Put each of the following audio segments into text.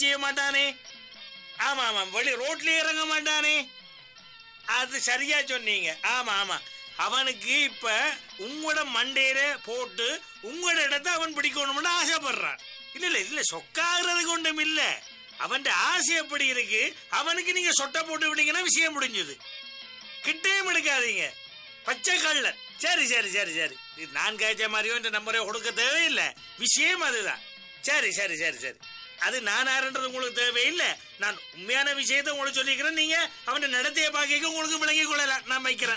செய்ய மாட்டானே ஆமா ஆமா வெளி ரோட்லயே இறங்க மாட்டானே அது சரியா சொன்னீங்க ஆமா ஆமா அவனுக்கு இப்ப உங்களோட மண்டையில போட்டு உங்களோட இடத்தை அவன் பிடிக்கணும்னு ஆசைப்படுறான் இல்ல இல்ல இல்ல சொக்காகிறதுக்கு ஒன்றும் இல்ல அவன் ஆசை எப்படி இருக்கு அவனுக்கு நீங்க சொட்டை போட்டு விட்டீங்கன்னா விஷயம் முடிஞ்சது கிட்டேயும் எடுக்காதீங்க பச்சை கள்ளன் சரி சரி சரி சரி இது நான் காய்ச்ச மாதிரியோ இந்த நம்பரை கொடுக்க தேவையில்லை விஷயம் அதுதான் சரி சரி சரி சரி அது நான் யாருன்றது உங்களுக்கு தேவையில்லை நான் உண்மையான விஷயத்தை உங்களுக்கு சொல்லிக்கிறேன் நீங்க அவன் நடத்தைய பார்க்க உங்களுக்கு விளங்கி கொள்ளலாம் நான் வைக்கிறேன்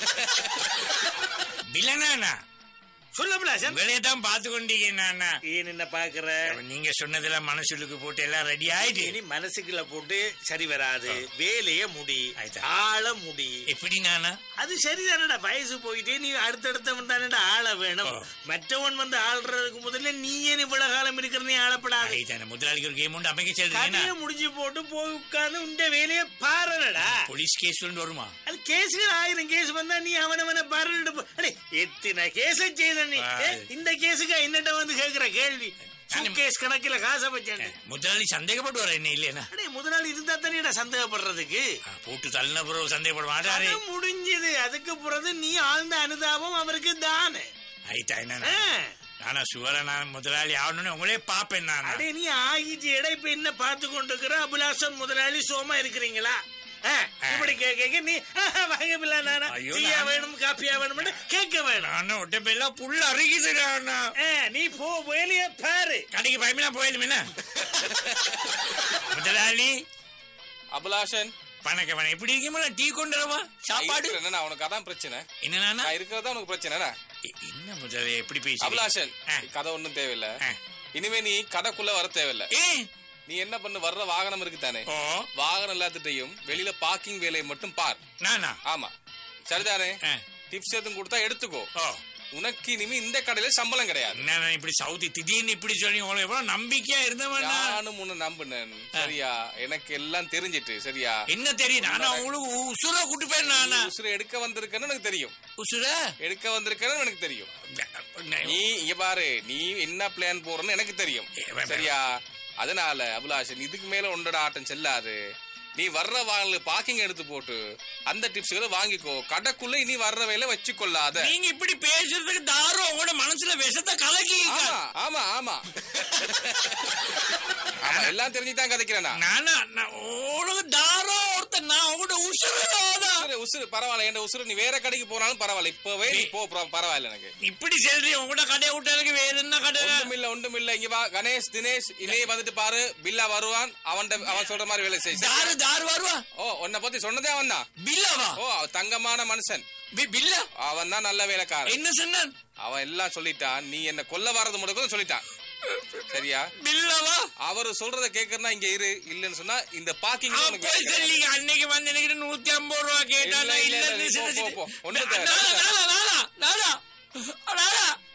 பில்லனா சொல்ல பிளாசன் வேலையை தான் பார்த்து கொண்டீங்க நானா ஏன் என்ன பாக்குற நீங்க சொன்னதுல மனசுலுக்கு போட்டு எல்லாம் ரெடி ஆயிட்டு இனி மனசுக்குள்ள போட்டு சரி வராது வேலைய முடி ஆயிட்டா. ஆள முடி எப்படி நானா அது சரிதானடா வயசு போயிட்டே நீ அடுத்தடுத்தவன் தானடா ஆள வேணும் ஓ. மற்றவன் வந்து ஆள்றதுக்கு முதல்ல நீ ஏன் இவ்வளவு காலம் இருக்கிற நீ ஆளப்படாது ஐதான முதலாளிக்கு ஒரு கேம் உண்டு அமைக்க சொல்றீங்க கதையை முடிஞ்சு போட்டு போய் உட்கார்ந்து உண்ட வேலையை பாருடா போலீஸ் கேஸ் ஒன்று வருமா அது கேஸுகள் ஆயிரம் கேஸ் வந்தா நீ அவனவன பாருன்னு போ- அடே எத்தனை கேஸ செய்த நீ ஆ. ஏ, இந்த கேஸுக்கு என்னட்ட வந்து கேக்குற கேள்வி நானு- கேஸ் கணக்கில காசை வச்சேன் முதலாளி சந்தேகப்படுவார் என்ன இல்லையா அடே முதலாளி இருந்தா தானே சந்தேகப்படுறதுக்கு போட்டு தள்ளின பிறகு சந்தேகப்பட மாட்டாரே அது முடிஞ்சது அதுக்கு பிறகு நீ ஆழ்ந்த அனுதாபம் அவருக்கு தானே ஐத்தா என்ன ஆ. நானா சுவர நான் முதலாளி ஆகணும்னு உங்களே பாப்பேன் நான் அடே நீ ஆகிச்சு இட இப்ப என்ன பார்த்து கொண்டிருக்கிற அபிலாஷன் முதலாளி சோமா இருக்கிறீங்களா ஆ, இப்படி கேட்க நீ ஆஹா, வாங்க பிள்ளை நானா ஐயோ, டீயா நான்- வேணும் காப்பியா வேணும்னு கேட்க வேணும் நான் ஒட்டப்பெல்லாம் புல் அருகிது நானா ஆ, நீ போ வேலைய பாரு கடைக்கு பயமில்லாம் போயிடும் என்ன முதலாளி அபிலாஷன் வணக்கம் வணக்கம் எப்படி இருக்கீங்களா டீ கொண்டு வரவா சாப்பாடு என்ன உனக்கு அதான் பிரச்சனை என்ன நானா நான் இருக்கிறதா உனக்கு பிரச்சனை எ- என்ன முதலாளி எப்படி பேசி அபிலாஷன் ஆ. கதை ஒண்ணும் தேவையில்ல ஆ. இனிமே நீ கடைக்குள்ள வர தேவையில்ல ஏ நீ என்ன பண்ணு வர்ற வாகனம் இருக்கு தானே ஓ வாகனம் எல்லாத்துட்டையும் வெளியில பார்க்கிங் வேலையை மட்டும் பார் நானா ஆமா சரிதானே ஆ. டிப்ஸ் எதுவும் கொடுத்தா எடுத்துக்கோ ஓ உனக்கு இனிமே இந்த கடையில சம்பளம் கிடையாது என்ன நான் இப்படி சவுதி திடீர்னு இப்படி சொல்லி உங்களுக்கு எவ்வளவு நம்பிக்கையா இருந்தவன் நான். நானும் உன்னை நம்புனேன் சரியா எனக்கு எல்லாம் தெரிஞ்சிட்டு சரியா என்ன தெரியும் நானா உங்களுக்கு உசுர கூட்டு போய் நானா நீ உசுரை எடுக்க வந்திருக்கன்னு எனக்கு தெரியும் உசுர எடுக்க வந்திருக்கன்னு எனக்கு தெரியும் நீ இங்க பாரு நீ என்ன பிளான் போறன்னு எனக்கு தெரியும் ஏ, வே- சரியா அதனால அபிலாஷன் இதுக்கு மேல உன்னோட ஆட்டம் செல்லாது நீ வர்ற வாங்கல பார்க்கிங் எடுத்து போட்டு அந்த டிப்ஸ்களை வாங்கிக்கோ கடைக்குள்ள இனி வர்ற வேலை வச்சு கொள்ளாத நீங்க இப்படி பேசுறதுக்கு தாரம் உங்களோட மனசுல விஷத்தை கலக்கி ஆமா ஆமா ஆமா ஆமா எல்லாம் தெரிஞ்சுதான் கதைக்கிறேன் நான் நானா நான் உங்களுக்கு தாரம் ஒருத்தன் நான் உங்களோட உசுரோட உசுரு, உசுரு பரவாயில்ல என் உசுரு நீ வேற கடைக்கு போனாலும் பரவாயில்ல இப்பவே நீ போ பர- பரவாயில்ல எனக்கு இப்படி சொல்றீங்க உங்களோட கடை விட்டதுக்கு வேற என்ன கடை ஒண்ணுமில்ல ஒண்ணுமில்ல இங்க வா கணேஷ் தினேஷ் இணைய வந்துட்டு பாரு பில்லா வருவான் அவன் அவன் சொல்ற மாதிரி வேலை செய் தாரு தாரு வருவா ஓ உன்னை பத்தி சொன்னதே அவன் தான் பில்லவா ஓ அவன் தங்கமான மனுஷன் பி- பில்லா அவன் தான் நல்ல வேலைக்காரன் என்ன சொன்னான் அவன் எல்லாம் சொல்லிட்டான் நீ என்ன கொல்ல வரது முடக்கும் சொல்லிட்டான் சரியா பில்லவா அவரு சொல்றத கேக்குறனா இங்க இரு இல்லன்னு சொன்னா இந்த பாக்கிங் போய் சொல்லீங்க அன்னைக்கு வந்து எனக்கு நூத்தி ஐம்பது ரூபா கேட்டா இல்ல, நான் இல்ல, இல்லன்னு இல்ல, போ, சொல்லிட்டு- போ, போ. ஒண்ணும் நானா, தேவை இல்ல. நானா, நானா, நானா, நானா.